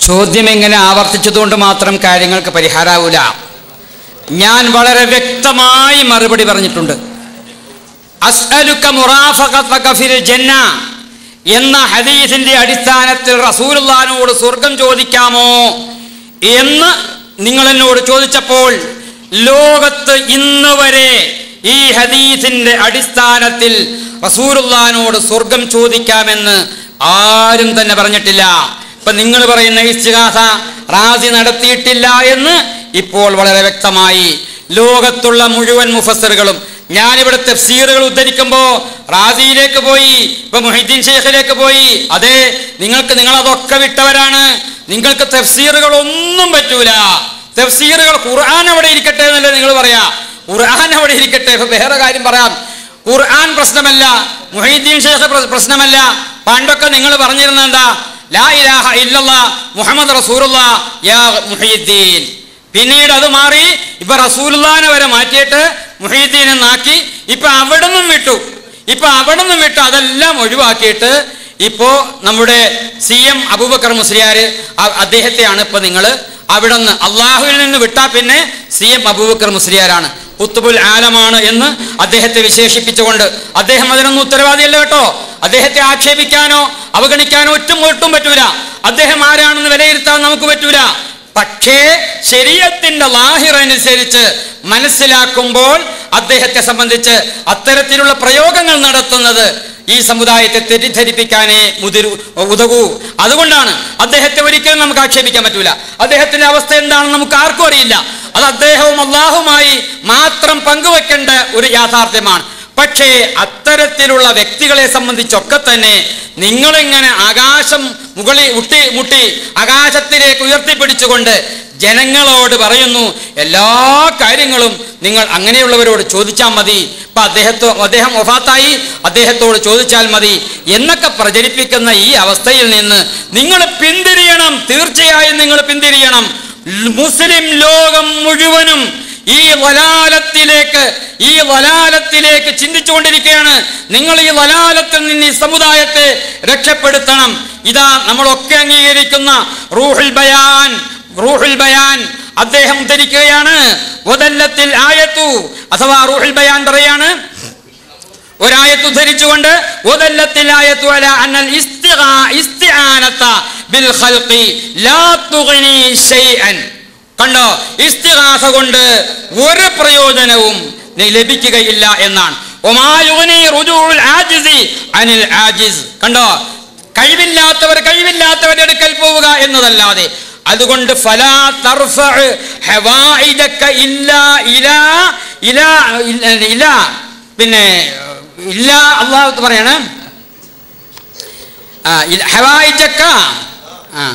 ചോദ്യം ഇങ്ങനെ ആവർത്തിച്ചതുകൊണ്ട് മാത്രം കാര്യങ്ങൾക്ക് പരിഹാരാവൂല ഞാൻ വളരെ വ്യക്തമായി മറുപടി പറഞ്ഞിട്ടുണ്ട് അസ്അലുക മുറാഫഖതക ഫിൽ ജന്ന എന്ന ഹദീസിന്റെ അടിസ്ഥാനത്തിൽ റസൂലുള്ളാഹിനോട് സ്വർഗം ചോദിക്കാമോ എന്ന് നിങ്ങൾ എന്നോട് ചോദിച്ചപ്പോൾ ലോകത്ത് ഇന്ന് വരെ ഈ ഹദീസിന്റെ അടിസ്ഥാനത്തിൽ റസൂലുള്ളാഹിനോട് സ്വർഗം ചോദിക്കാമെന്ന് ആരും തന്നെ പറഞ്ഞിട്ടില്ല ഇപ്പൊ നിങ്ങൾ പറയുന്ന ഇസ്തിഗാസ റാസി നടത്തിയിട്ടില്ല എന്ന് ഇപ്പോൾ വളരെ വ്യക്തമായി ലോകത്തുള്ള മുഴുവൻ മുഫസറുകളും ഞാനിവിടെ തഫ്സീറുകൾ ഉദ്ധരിക്കുമ്പോൾ റാസിയിലേക്ക് പോയി ഇപ്പൊ മൊഹിദ്ദീൻ ഷേഖിലേക്ക് പോയി അതെ നിങ്ങൾക്ക് നിങ്ങൾ അതൊക്കെ വിട്ടവരാണ് നിങ്ങൾക്ക് തഫ്സീറുകൾ ഒന്നും പറ്റൂല തഫ്സീറുകൾ ഖുർആൻ അവിടെ ഇരിക്കട്ടെ എന്നല്ലേ നിങ്ങൾ പറയാ ഖുർആൻ അവിടെ ഇരിക്കട്ടെ ഇപ്പൊ വേറെ കാര്യം പറയാം ഖുർആൻ പ്രശ്നമല്ല മുഹീദ്ദീൻ ഷേഖ് പ്ര- പ്രശ്നമല്ല പണ്ടൊക്കെ നിങ്ങൾ പറഞ്ഞിരുന്ന എന്താ ലാ ഇലാഹ ഇല്ലല്ലാ മുഹമ്മദ് റസൂലുള്ള യാ മുഹീദ്ദീൻ പിന്നീട് അത് മാറി ഇപ്പൊ റസൂലുള്ളാനെ വരെ മാറ്റിയിട്ട് മുഹീദ്ദീൻ എന്നാക്കി ഇപ്പൊ അവിടെ നിന്നും വിട്ടു ഇപ്പൊ അവിടെ നിന്നും വിട്ടു അതെല്ലാം ഒഴിവാക്കിയിട്ട് ഇപ്പോ നമ്മുടെ സി എം അബൂബക്കർ മുസ്ലിയാര് അ- അദ്ദേഹത്തെയാണ് ഇപ്പൊ നിങ്ങൾ അവിടെ നിന്ന് അള്ളാഹുവിൽ നിന്ന് വിട്ടാ പിന്നെ സി എം അബൂബക്കർ മുസ്ലിയാരാണ് കുത്തുബുൽ ആലമാണ് എന്ന് അദ്ദേഹത്തെ വിശേഷിപ്പിച്ചുകൊണ്ട് അദ്ദേഹം അതിനൊന്നും ഉത്തരവാദിയല്ല കേട്ടോ അദ്ദേഹത്തെ ആക്ഷേപിക്കാനോ അവഗണിക്കാനോ ഒറ്റും ഒട്ടും പറ്റൂല അദ്ദേഹം ആരാണെന്ന് വിലയിരുത്താൻ നമുക്ക് പറ്റൂല പക്ഷേ ശരീരത്തിന്റെ ലാഹിർ അനുസരിച്ച് മനസ്സിലാക്കുമ്പോൾ അദ്ദേഹത്തെ സംബന്ധിച്ച് അത്തരത്തിലുള്ള പ്രയോഗങ്ങൾ നടത്തുന്നത് ഈ സമുദായത്തെ തെറ്റിദ്ധരിപ്പിക്കാനേ മുതിരു ഉതകൂ അതുകൊണ്ടാണ് അദ്ദേഹത്തെ ഒരിക്കലും നമുക്ക് ആക്ഷേപിക്കാൻ പറ്റൂല അദ്ദേഹത്തിന്റെ അവസ്ഥ എന്താണെന്ന് നമുക്ക് ആർക്കും അറിയില്ല അത് അദ്ദേഹവും അള്ളാഹുമായി മാത്രം പങ്കുവെക്കേണ്ട ഒരു യാഥാർത്ഥ്യമാണ് പക്ഷേ അത്തരത്തിലുള്ള വ്യക്തികളെ സംബന്ധിച്ചൊക്കെ തന്നെ നിങ്ങളിങ്ങനെ ആകാശം മുകളിൽ മുട്ടി മുട്ടി ആകാശത്തിലേക്ക് ഉയർത്തിപ്പിടിച്ചുകൊണ്ട് ജനങ്ങളോട് പറയുന്നു എല്ലാ കാര്യങ്ങളും നിങ്ങൾ അങ്ങനെയുള്ളവരോട് ചോദിച്ചാൽ മതി ഇപ്പൊ അദ്ദേഹത്തോ അദ്ദേഹം ഒഫാത്തായി അദ്ദേഹത്തോട് ചോദിച്ചാൽ മതി എന്നൊക്കെ പ്രചരിപ്പിക്കുന്ന ഈ അവസ്ഥയിൽ നിന്ന് നിങ്ങൾ പിന്തിരിയണം തീർച്ചയായും നിങ്ങൾ പിന്തിരിയണം മുസ്ലിം ലോകം മുഴുവനും ഈ വലാലത്തിലേക്ക് ഈ വലാലത്തിലേക്ക് ചിന്തിച്ചുകൊണ്ടിരിക്കുകയാണ് നിങ്ങൾ ഈ വലാലത്തിൽ നിന്ന് ഈ സമുദായത്തെ രക്ഷപ്പെടുത്തണം ഇതാ നമ്മളൊക്കെ അംഗീകരിക്കുന്ന റൂഹുൽ ബയാൻ റൂഹുൽ ബയാൻ അദ്ദേഹം ഉദ്ധരിക്കുകയാണ് വദല്ലത്തിൽ ആയത്തു അഥവാ റൂഹുൽ ബയാൻ പറയാണ് ഒരായത്ത് ഉദ്ധരിച്ചുകൊണ്ട് വദല്ലത്തിൽ ആയത്തു അല അന്നൽ ഇസ്തിഗാ ഇസ്തിആനത ബിൽ ഖൽഖി ലാ തുഗ്നി ശൈഅൻ കണ്ടോ ഇസ്തിഗാസ കൊണ്ട് ഒരു പ്രയോജനവും നി- ലഭിക്കുകയില്ല എന്നാണ് ഒമാ യുഗ്നി റുജൂഉൽ ആജിസി അനിൽ ആജിസ് കണ്ടോ കഴിവില്ലാത്തവർ കഴിവില്ലാത്തവരുടെ അടുക്കൽ പോവുക എന്നതല്ലാതെ അതുകൊണ്ട് ഫലാ തർഫഉ ഹവായിദക ഇല്ലാ ഇലാ ഇലാ ഇല്ല- ഇലാ പിന്നെ ഇല്ല അള്ളാഹു പറയാണ് ആ, ഇല്ല- ഹവായിജക്ക ആ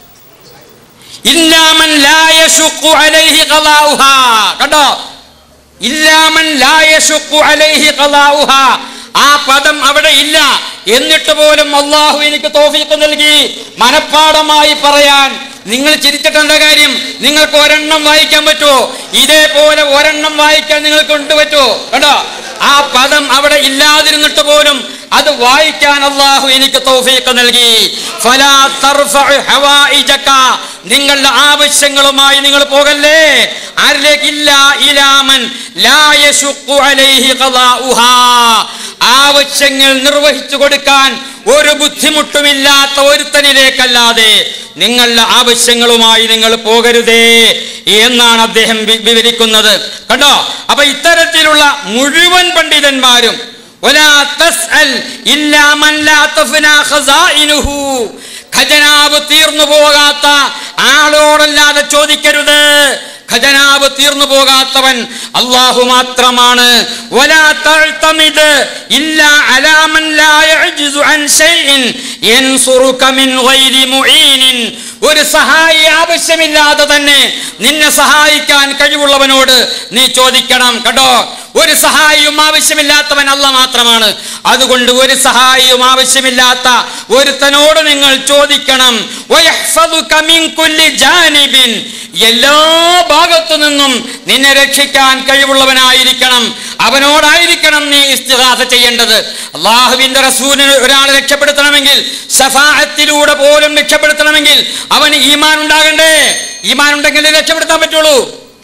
ഇല്ലാമൻ ലാ യശുഖു അലൈഹി ഖളാഉഹാ കണ്ടോ ഇല്ലാമൻ ലാ യശുഖു അലൈഹി ഖളാഉഹാ ആ പദം അവിടെ ഇല്ല എന്നിട്ട് പോലും അള്ളാഹു എനിക്ക് തോഫീക്ക് നൽകി മനഃപ്പാടമായി പറയാൻ നിങ്ങൾ ചിരിച്ചിട്ട് എന്താ കാര്യം നിങ്ങൾക്ക് ഒരെണ്ണം വായിക്കാൻ പറ്റുമോ ഇതേപോലെ ഒരെണ്ണം വായിക്കാൻ നിങ്ങൾക്ക് കൊണ്ട് പറ്റുമോ കണ്ടോ ആ പദം അവിടെ ഇല്ലാതിരുന്നിട്ട് പോലും അത് വായിക്കാൻ അള്ളാഹു എനിക്ക് തൗഫീഖ് നൽകി ഫലാ തർഫഉ ഹവായിജക നിങ്ങളുടെ ആവശ്യങ്ങളുമായി നിങ്ങൾ പോകല്ലേ ആരിലേക്ക് ഇല്ല ഇലാമൻ ലാ യശുഖു അലൈഹി ഖളാഉഹാ ആവശ്യങ്ങൾ നിർവഹിച്ചു കൊടുക്കാൻ ഒരു ബുദ്ധിമുട്ടുമില്ലാത്ത ഒരുത്തനിലേക്കല്ലാതെ നിങ്ങളുടെ ആവശ്യങ്ങളുമായി നിങ്ങൾ പോകരുതേ എന്നാണ് അദ്ദേഹം വി- വിവരിക്കുന്നത് കണ്ടോ അപ്പൊ ഇത്തരത്തിലുള്ള മുഴുവൻ പണ്ഡിതന്മാരും ولا تسأل إلا من لا تفنى خزائنه ഖജനാവ് തീർന്നു പോകാത്ത ആളോടല്ലാതെ ചോദിക്കരുത് ഖജനാവ് തീർന്നു പോകാത്തവൻ അള്ളാഹു മാത്രമാണ് ولا تعتمد إلا على من لا يعجز عن شيء ينصرك من غير معين ഒരു സഹായി ആവശ്യമില്ലാതെ തന്നെ നിന്നെ സഹായിക്കാൻ കഴിവുള്ളവനോട് നീ ചോദിക്കണം കേട്ടോ ഒരു സഹായിയും ആവശ്യമില്ലാത്തവൻ അല്ല മാത്രമാണ് അതുകൊണ്ട് ഒരു സഹായിയും ആവശ്യമില്ലാത്ത ഒരുത്തനോട് നിങ്ങൾ ചോദിക്കണം വയഹ്ഫദുക മിൻ കുല്ലി ജാനിബിൻ എല്ലാ ഭാഗത്തു നിന്നും നിന്നെ രക്ഷിക്കാൻ കഴിവുള്ളവനായിരിക്കണം അവനോടായിരിക്കണം നീ ഇസ്തിഹാസ ചെയ്യേണ്ടത് അള്ളാഹുവിന്റെ റസൂലിന് ഒരാളെ രക്ഷപ്പെടുത്തണമെങ്കിൽ സഫാഹത്തിലൂടെ പോലും രക്ഷപ്പെടുത്തണമെങ്കിൽ അവന് ഈമാൻ ഉണ്ടാകണ്ടേ ഈമാൻ ഉണ്ടെങ്കിലേ രക്ഷപ്പെടുത്താൻ പറ്റുള്ളൂ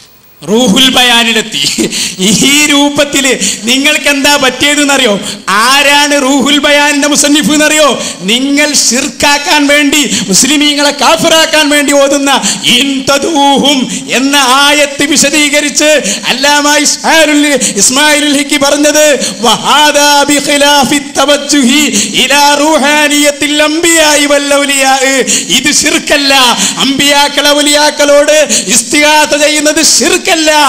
റൂഹുൽ ബയാനിലെത്തി ഈ രൂപത്തില് നിങ്ങൾക്ക് എന്താ പറ്റിയതെന്നറിയോ ആരാണ് റൂഹുൽ ബയാനിന്റെ മുസന്നിഫ് എന്നറിയോ നിങ്ങൾ ഷിർക്കാക്കാൻ വേണ്ടി മുസ്ലിമീങ്ങളെ കാഫിറാക്കാൻ വേണ്ടി ഓതുന്ന ഇൻതദൂഹും എന്ന ആയത്ത് വിശദീകരിച്ച് അല്ലാമ ഇസ്മായിലുൽ ഇസ്മായിലുൽ ഹിക്കി പറഞ്ഞത് വഹാദാ ബിഖിലാഫി തവജ്ജുഹി ഇലാ റൂഹാനിയത്തിൽ അംബിയായി വല്ലൗലിയാ ഇത് ഷിർക്കല്ല അമ്പിയാക്കൾ ഔലിയാക്കളോട് ഇസ്തിഗാസ ചെയ്യുന്നത് ഷിർക്കല്ല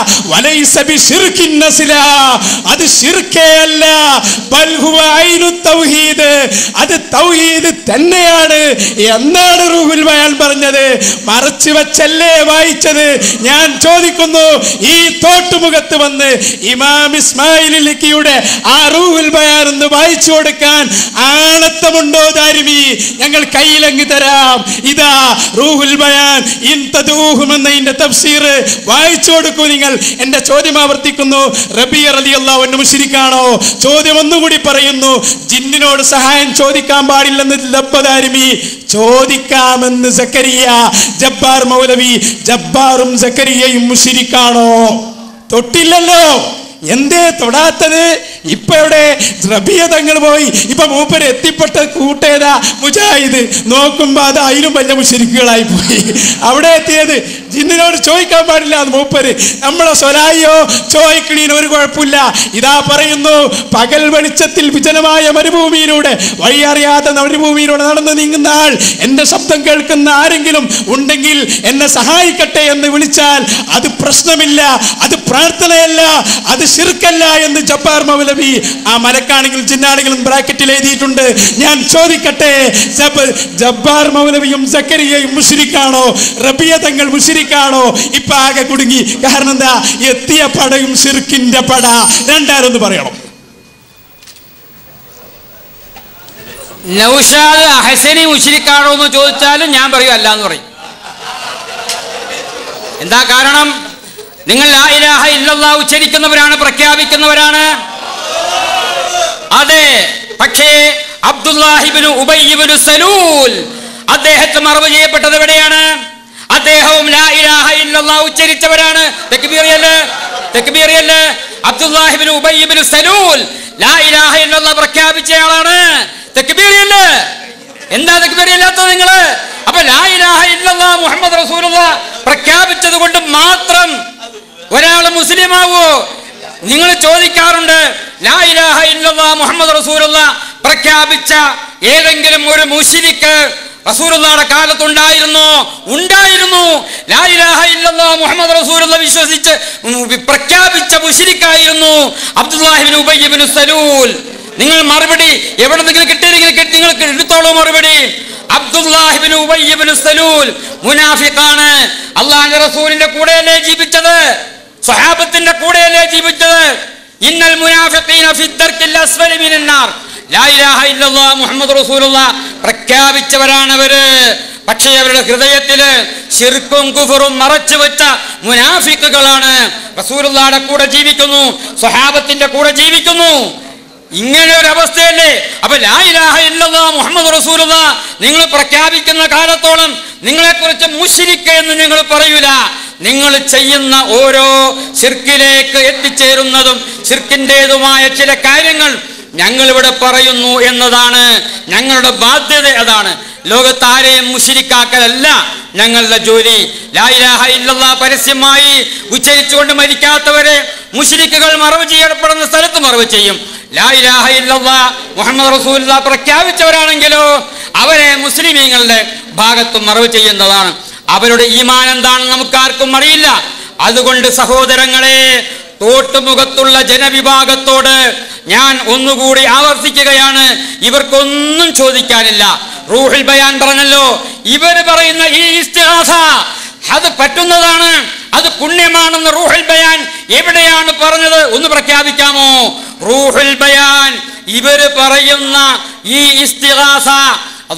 വലൈസ ബിശിർക്കിൻ നസ്ല അത് ഷിർക്കേ അല്ല ബൽ ഹുവ ഐനു തൗഹീദ് അത് തൗഹീദ് തന്നെയാണ് എന്നാണ് റൂഹുൽ ബയാൻ പറഞ്ഞത് മറച്ചു വെച്ചല്ലേ വായിച്ചത് ഞാൻ ചോദിക്കുന്നു ഈ തോട്ടുമുഖത്ത് വന്ന് ഇമാം ഇസ്മായിൽ ലിക്കിയുടെ ആ റൂഹുൽ ബയാൻ ഒന്ന് വായിച്ചു കൊടുക്കാൻ ആണത്തമുണ്ടോ ദാരിമി ഞങ്ങൾ കയ്യിലങ്ങ് തരാം ഇതാ റൂഹുൽ ബയാൻ ഇൻ തദൂഹും എന്നതിന്റെ തഫ്സീർ വായിച്ചു കൊടുക്കൂ നിങ്ങൾ എന്റെ ചോദ്യം ആവർത്തിക്കുന്നു റബി റലി അള്ളാഹു മുഷിരിക്കാണോ ചോദ്യം ഒന്നുകൂടി പറയുന്നു ജിന്നിനോട് സഹായം ചോദിക്കാൻ പാടില്ലെന്ന് ലബ്ബദാരിമി ചോദിക്കാമെന്ന് സക്കരിയ ജബ്ബാർ മൗലവി ജബ്ബാറും സക്കരിയയും മുഷിരിക്കാണോ തൊട്ടില്ലല്ലോ എന്തേ തൊടാത്തത് ഇപ്പൊ എവിടെ റബിയ തങ്ങൾ പോയി ഇപ്പൊ മൂപ്പര് എത്തിപ്പെട്ട കൂട്ടേതാ മുജാഹിദ് നോക്കുമ്പോ അത് അതിലും വലിയ മുഷരിക്കുകളായി പോയി അവിടെ എത്തിയത് ജിന്നിനോട് ചോദിക്കാൻ പാടില്ല എന്ന് മൂപ്പര് നമ്മളെ സ്വലായിയോ ചോദിക്കണീന് ഒരു കുഴപ്പമില്ല ഇതാ പറയുന്നു പകൽ വെളിച്ചത്തിൽ വിജനമായ മരുഭൂമിയിലൂടെ വഴി അറിയാത്ത മരുഭൂമിയിലൂടെ നടന്നു നീങ്ങുന്ന ആൾ എന്റെ ശബ്ദം കേൾക്കുന്ന ആരെങ്കിലും ഉണ്ടെങ്കിൽ എന്നെ സഹായിക്കട്ടെ എന്ന് വിളിച്ചാൽ അത് പ്രശ്നമില്ല അത് പ്രാർത്ഥനയല്ല അത് ശിർക്കല്ല എന്ന് ജബ്ബാർ മൗലവി ആ മലക്കാണെങ്കിലും ചിന്നാണെങ്കിലും ബ്രാക്കറ്റിൽ എഴുതിയിട്ടുണ്ട് ഞാൻ ചോദിക്കട്ടെ ജബ്- ജബ്ബാർ മൗലവിയും സക്കരിയയും മുഷിരിക്കാണോ റബിയ തങ്ങൾ മുഷിരിക്കാണോ ഇപ്പൊ ആകെ കുടുങ്ങി കാരണം എന്താ എത്തിയ പടയും ഷിർക്കിന്റെ പട രണ്ടാരൊന്ന് പറയണം നൗഷാദ് അഹസനി മുഷിരിക്കാണോ എന്ന് ചോദിച്ചാലും ഞാൻ പറയും അല്ല എന്ന് പറയും എന്താ കാരണം നിങ്ങൾ ലാ ഇലാഹ ഇല്ലല്ലാഹ് ഉച്ചരിക്കുന്നവരാണ് പ്രഖ്യാപിക്കുന്നവരാണ് അതെ പക്ഷേ അബ്ദുല്ലാഹിബിനു ഉബയ്യിബിനു സലൂൽ അദ്ദേഹത്തെ മറവ് ചെയ്യപ്പെട്ടത് എവിടെയാണ് അദ്ദേഹവും ലാ ഇലാഹ ഇല്ലല്ലാഹ് ഉച്ചരിച്ചവരാണ് തെക്ബീറിയല്ലേ തെക്ബീറിയല്ലേ അബ്ദുല്ലാഹിബിനു ഉബയ്യിബിനു സലൂൽ ലാ ഇലാഹ ഇല്ലല്ലാഹ് പ്രഖ്യാപിച്ചയാളാണ് തെക്ബീറിയല്ലേ എന്താ തെക്ബീറിയല്ലാത്തത് നിങ്ങള് അപ്പൊ ലാ ഇലാഹ ഇല്ലല്ലാഹ് മുഹമ്മദ് റസൂലുള്ള പ്രഖ്യാപിച്ചത് കൊണ്ട് മാത്രം ഒരാൾ മുസ്ലിം ആവോ നിങ്ങൾ ചോദിക്കാറുണ്ട് ലാ ഇലാഹ ഇല്ലല്ലാഹ് മുഹമ്മദ് റസൂലുള്ള പ്രഖ്യാപിച്ച ഏതെങ്കിലും ഒരു മുഷിരിക്ക് റസൂലുള്ളാടെ കാലത്തുണ്ടായിരുന്നോ ഉണ്ടായിരുന്നു ലാ ഇലാഹ ഇല്ലല്ലാഹ് മുഹമ്മദ് റസൂലുള്ള വിശ്വസിച്ച് ഉം, പ്രഖ്യാപിച്ച മുഷിരിക്കായിരുന്നു അബ്ദുല്ലാഹിബിൻ ഉബയ്യബിൻ സലൂൽ നിങ്ങൾ മറുപടി എവിടെ നിങ്ങൾ കിട്ടിയില്ലെങ്കിൽ കിട്ടി നിങ്ങൾക്ക് എടുത്തോളൂ മറുപടി അബ്ദുല്ലാഹിബിൻ ഉബയ്യബിൻ സലൂൽ മുനാഫിഖാണ് അള്ളാഹിന്റെ റസൂലിന്റെ കൂടെയല്ലേ ജീവിച്ചത് സ്വഹാബത്തിന്റെ കൂടെയല്ലേ ജീവിച്ചത് ഇന്നൽ മുനാഫിഖീന ഫി ദർക്കിൽ അസ്ഫലി മിനൻ നാർ ലാ ഇലാഹ ഇല്ലല്ലാഹ് മുഹമ്മദ് റസൂലുള്ളാഹ് പ്രഖ്യാപിച്ചവരാണ് അവര് പക്ഷേ അവരുടെ ഹൃദയത്തില് ശിർക്കും കുഫറും മറച്ചു വെച്ച മുനാഫിക്കുകളാണ് റസൂലുള്ളാഹിന്റെ കൂടെ ജീവിക്കുന്നു സ്വഹാബത്തിന്റെ കൂടെ ജീവിക്കുന്നു ഇങ്ങനെ ഒരു അവസ്ഥയല്ലേ അപ്പൊ ലാ ഇലാഹ ഇല്ലല്ലാഹ് മുഹമ്മദ് റസൂലുള്ള നിങ്ങൾ പ്രഖ്യാപിക്കുന്ന കാലത്തോളം നിങ്ങളെക്കുറിച്ച് മുഷിരിക്ക എന്ന് നിങ്ങൾ പറയൂല നിങ്ങൾ ചെയ്യുന്ന ഓരോ ശിർക്കിലേക്ക് എത്തിച്ചേരുന്നതും ശിർക്കിൻ്റെതുമായ ചില കാര്യങ്ങൾ ഞങ്ങളിവിടെ പറയുന്നു എന്നതാണ് ഞങ്ങളുടെ ബാധ്യത അതാണ് ലോകത്ത് ആരെയും മുഷിരിക്കാക്കലല്ല ഞങ്ങളുടെ ജോലി ലാ ഇലാഹ ഇല്ലല്ലാഹ് പരസ്യമായി ഉച്ചരിച്ചുകൊണ്ട് മരിക്കാത്തവരെ മുഷിരിക്കുകൾ മറവ് ചെയ്യപ്പെടുന്ന സ്ഥലത്ത് മറവ് ചെയ്യും ലാ ഇലാഹ ഇല്ലല്ലാഹ് മുഹമ്മദ് റസൂലുള്ള പ്രഖ്യാപിച്ചവരാണെങ്കിലോ അവരെ മുസ്ലിമീങ്ങളുടെ ഭാഗത്തും മറവ് ചെയ്യുന്നതാണ് അവരുടെ ഈമാൻ എന്താണെന്ന് നമുക്കാർക്കും അറിയില്ല അതുകൊണ്ട് സഹോദരങ്ങളെ തോട്ടുമുഖത്തുള്ള ജനവിഭാഗത്തോട് ഞാൻ ഒന്നുകൂടി ആവർത്തിക്കുകയാണ് ഇവർക്കൊന്നും ചോദിക്കാനില്ല റൂഹിൽ ബയാൻ പറഞ്ഞല്ലോ ഇവര് പറയുന്ന ഈ ഇസ്തിഹാസ അത് പറ്റുന്നതാണ് അത് പുണ്യമാണെന്ന് റൂഹുൽ ബയാൻ എവിടെയാണ് പറഞ്ഞത് ഒന്ന് പ്രഖ്യാപിക്കാമോ റൂഹുൽ ബയാൻ ഇവര് പറയുന്ന ഈ ഇസ്തിഹാസ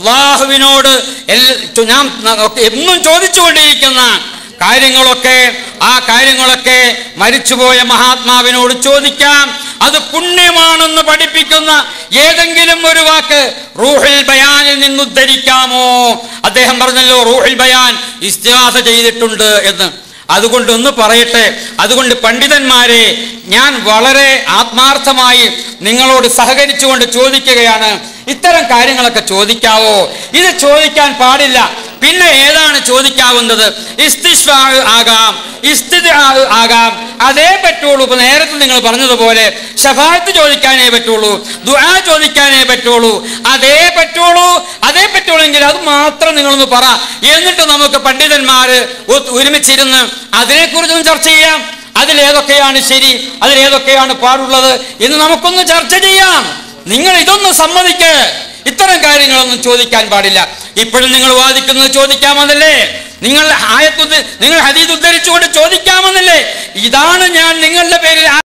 അള്ളാഹുവിനോട് എൽ- ഞാൻ എന്നും ചോദിച്ചുകൊണ്ടിരിക്കുന്ന കാര്യങ്ങളൊക്കെ ആ കാര്യങ്ങളൊക്കെ മരിച്ചുപോയ മഹാത്മാവിനോട് ചോദിക്കാം അത് പുണ്യമാണെന്ന് പഠിപ്പിക്കുന്ന ഏതെങ്കിലും ഒരു വാക്ക് റൂഹിൽ ബയാനിൽ നിന്ന് ഉദ്ധരിക്കാമോ അദ്ദേഹം പറഞ്ഞല്ലോ റൂഹിൽ ബയാൻ ഇസ്തിഹാസ ചെയ്തിട്ടുണ്ട് എന്ന് അതുകൊണ്ട് ഒന്ന് പറയട്ടെ അതുകൊണ്ട് പണ്ഡിതന്മാരെ ഞാൻ വളരെ ആത്മാർത്ഥമായി നിങ്ങളോട് സഹകരിച്ചുകൊണ്ട് ചോദിക്കുകയാണ് ഇത്തരം കാര്യങ്ങളൊക്കെ ചോദിക്കാവോ ഇത് ചോദിക്കാൻ പാടില്ല പിന്നെ ഏതാണ് ചോദിക്കാവുന്നത് ഇസ്തിഷ്വാ ആകാം ഇസ്തിദ് ആകാം അതേ പറ്റുള്ളൂ ഇപ്പൊ നേരത്തെ നിങ്ങൾ പറഞ്ഞതുപോലെ ഷഫായത്ത് ചോദിക്കാനേ പറ്റുള്ളൂ ദുആ ചോദിക്കാനേ പറ്റുള്ളൂ അതേ പറ്റുള്ളൂ അതേ പറ്റുള്ളൂ എങ്കിൽ അത് മാത്രം നിങ്ങളൊന്ന് പറ എന്നിട്ട് നമുക്ക് പണ്ഡിതന്മാര് ഒ- ഒരുമിച്ചിരുന്ന് അതിനെക്കുറിച്ചൊന്ന് ചർച്ച ചെയ്യാം അതിലേതൊക്കെയാണ് ശരി അതിലേതൊക്കെയാണ് പാടുള്ളത് എന്ന് നമുക്കൊന്ന് ചർച്ച ചെയ്യാം നിങ്ങൾ ഇതൊന്ന് സമ്മതിക്ക് ഇത്തരം കാര്യങ്ങളൊന്നും ചോദിക്കാൻ പാടില്ല ഇപ്പോഴും നിങ്ങൾ വാദിക്കുന്നത് ചോദിക്കാമെന്നല്ലേ നിങ്ങൾ ആയത്ത് ഉദ്ധ- നിങ്ങൾ ഹദീദ് ഉദ്ധരിച്ചുകൊണ്ട് ചോദിക്കാമെന്നല്ലേ ഇതാണ് ഞാൻ നിങ്ങളുടെ പേരിൽ